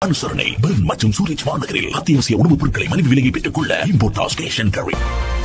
அனுசரணை பெர்ன் மற்றும் சூரிச் மாநகரில் அத்தியாவசிய உணவுப் பொருட்களை மலிவு விலையை பெற்றுக் கொள்ள இம்போர்டாஸ் கேஷ் அண்ட் கேரி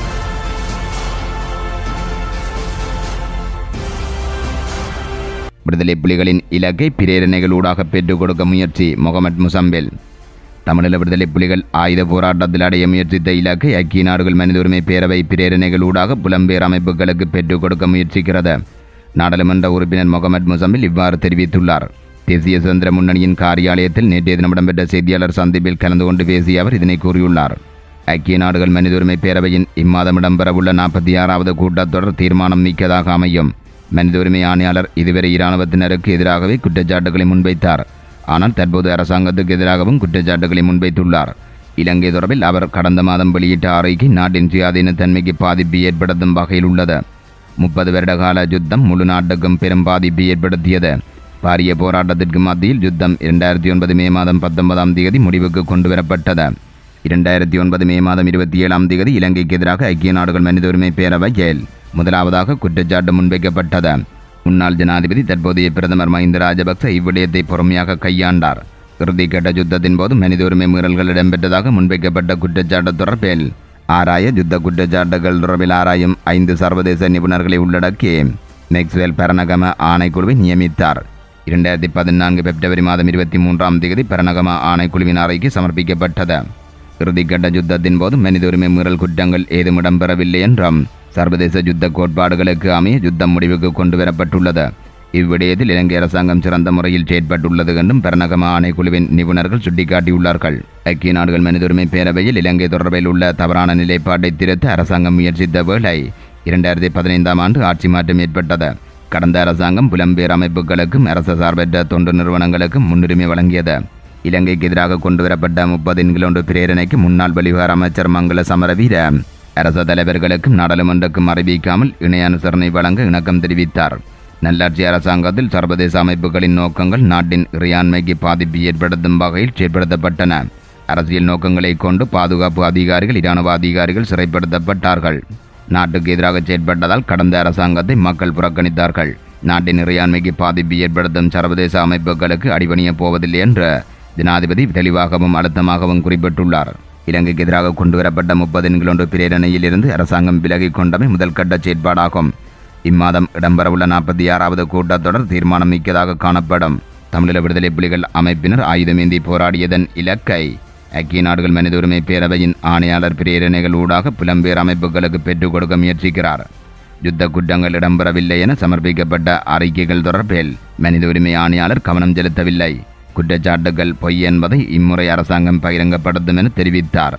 விடுதலை புலிகளின் இலக்கை பிரேரணைகளூடாக பெற்றுக் கொடுக்க முயற்சி முகமது முசம்பில் தமிழீழ விடுதலை புலிகள் ஆயுத போராட்டத்தில் அடைய முயற்சித்த இலக்கை ஐக்கிய நாடுகள் மனித உரிமை பேரவை பிரேரணைகளூடாக புலம்பெயர் அமைப்புகளுக்கு பெற்றுக் கொடுக்க முயற்சிக்கிறது நாடாளுமன்ற உறுப்பினர் முகமது முசம்பில் இவ்வாறு தெரிவித்துள்ளார் தேசிய சுதந்திர முன்னணியின் காரியாலயத்தில் நேற்றைய தினம் இடம்பெற்ற செய்தியாளர் சந்திப்பில் கலந்து கொண்டு பேசிய அவர் இதனை கூறியுள்ளார் ஐக்கிய நாடுகள் மனித உரிமை பேரவையின் இம்மாதம் இடம்பெறவுள்ள நாற்பத்தி ஆறாவது கூட்டத்தொடர் தீர்மானம் மிக்கதாக அமையும் மனித உரிமை ஆணையாளர் இதுவரை இராணுவத்தினருக்கு எதிராகவே குற்றச்சாட்டுகளை முன்வைத்தார் ஆனால் தற்போது அரசாங்கத்துக்கு எதிராகவும் குற்றச்சாட்டுகளை முன்வைத்துள்ளார் இலங்கை தொடர்பில் அவர் கடந்த மாதம் வெளியிட்ட அறிக்கை நாட்டின் சுயாதீன தன்மைக்கு பாதிப்பு ஏற்படுத்தும் வகையில் உள்ளது முப்பது வருட கால யுத்தம் முழு நாட்டுக்கும் பெரும் பாதிப்பை ஏற்படுத்தியது பாரிய போராட்டத்திற்கு மத்தியில் யுத்தம் இரண்டாயிரத்தி ஒன்பது மே மாதம் பத்தொன்பதாம் தேதி முடிவுக்கு கொண்டுவரப்பட்டது இரண்டாயிரத்தி ஒன்பது மே மாதம் இருபத்தி ஏழாம் தேதி இலங்கைக்கு எதிராக ஐக்கிய நாடுகள் மனித உரிமை பேரவையில் முதலாவதாக குற்றச்சாட்டு முன்வைக்கப்பட்டது முன்னாள் ஜனாதிபதி தற்போதைய பிரதமர் மஹிந்த ராஜபக்ச இவ்விடயத்தை பொறுமையாக கையாண்டார் இறுதிக்கட்ட யுத்தத்தின் போது மனித உரிமை மீறல்கள் இடம்பெற்றதாக முன்வைக்கப்பட்ட குற்றச்சாட்டு தொடர்பில் ஆராய யுத்த குற்றச்சாட்டுகள் தொடர்பில் ஆராயும் ஐந்து சர்வதேச நிபுணர்களை உள்ளடக்கி மேக்ஸ்வெல் பரணகம ஆணைக்குழுவை நியமித்தார் இரண்டாயிரத்தி பதினான்கு பிப்ரவரி மாதம் இருபத்தி மூன்றாம் தேதி பரணகம ஆணைக்குழுவின் அறைக்கு சமர்ப்பிக்கப்பட்டது இறுதிக்கட்ட யுத்தத்தின் போது மனித உரிமை மீறல் குற்றங்கள் ஏதும் இடம்பெறவில்லை என்றும் சர்வதேச யுத்த கோட்பாடுகளுக்கு அமைய யுத்தம் முடிவுக்கு கொண்டுவரப்பட்டுள்ளது இவ்விடயத்தில் இலங்கை அரசாங்கம் சிறந்த முறையில் செயற்பட்டுள்ளது என்றும் பெருநகம ஆணைக்குழுவின் நிபுணர்கள் சுட்டிக்காட்டியுள்ளார்கள் ஐக்கிய நாடுகள் மனித உரிமை பேரவையில் இலங்கை தொடர்பில் உள்ள தவறான நிலைப்பாட்டை திருத்த அரசாங்கம் முயற்சித்த வேளை இரண்டாயிரத்தி பதினைந்தாம் ஆண்டு ஆட்சி மாற்றம் ஏற்பட்டது கடந்த அரசாங்கம் புலம்பெயர் அமைப்புகளுக்கும் அரசு சார்பற்ற தொண்டு நிறுவனங்களுக்கும் முன்னுரிமை வழங்கியது இலங்கைக்கு எதிராக கொண்டுவரப்பட்ட முப்பது என்கிலோன்று பிரேரணைக்கு முன்னாள் வெளிவார அமைச்சர் மங்கள சமரவீர அரச தலைவர்களுக்கும் நாடாளுமன்றக்கும் அறிவிக்காமல் இணை அனுசரணை வழங்க இணக்கம் தெரிவித்தார் நல்லாட்சி அரசாங்கத்தில் சர்வதேச அமைப்புகளின் நோக்கங்கள் நாட்டின் இறையாண்மைக்கு பாதிப்பு ஏற்படுத்தும் வகையில் செயற்படுத்தப்பட்டன அரசியல் நோக்கங்களை கொண்டு பாதுகாப்பு அதிகாரிகள் இராணுவ அதிகாரிகள் சிறைப்படுத்தப்பட்டார்கள் நாட்டுக்கு எதிராக செயற்பட்டதால் கடந்த அரசாங்கத்தை மக்கள் புறக்கணித்தார்கள் நாட்டின் இறையாண்மைக்கு பாதிப்பு ஏற்படுத்தும் சர்வதேச அமைப்புகளுக்கு அடிபணியப் போவதில்லை என்று ஜனாதிபதி தெளிவாகவும் அழுத்தமாகவும் குறிப்பிட்டுள்ளார் இலங்கைக்கு எதிராக கொண்டுவரப்பட்ட முப்பது என்கிலோன்று பிரேரணையில் இருந்து அரசாங்கம் விலகிக் கொண்டமை முதல் கட்ட செயற்பாடாகும் இம்மாதம் இடம்பெறவுள்ள நாற்பத்தி ஆறாவது கூட்டத்தொடர் தீர்மானம் மிக்கதாக காணப்படும் தமிழீழ விடுதலை புலிகள் அமைப்பினர் ஆயுதமேந்தி போராடியதன் இலக்கை ஐக்கிய நாடுகள் மனித உரிமை பேரவையின் ஆணையாளர் பிரேரணைகள் ஊடாக புலம்பெயர் அமைப்புகளுக்கு பெற்றுக் கொடுக்க முயற்சிக்கிறார் யுத்த குற்றங்கள் இடம்பெறவில்லை என சமர்ப்பிக்கப்பட்ட அறிக்கைகள் தொடர்பில் மனித உரிமை ஆணையாளர் கவனம் செலுத்தவில்லை குற்றச்சாட்டுகள் பொய் என்பதை இம்முறை அரசாங்கம் பகிரங்கப்படுத்தும் என தெரிவித்தார்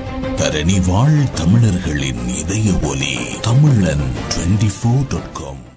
தரணி வாழ் தமிழர்களின் இதய ஒலி தமிழன் டுவெண்டி ஃபோர் டாட் காம்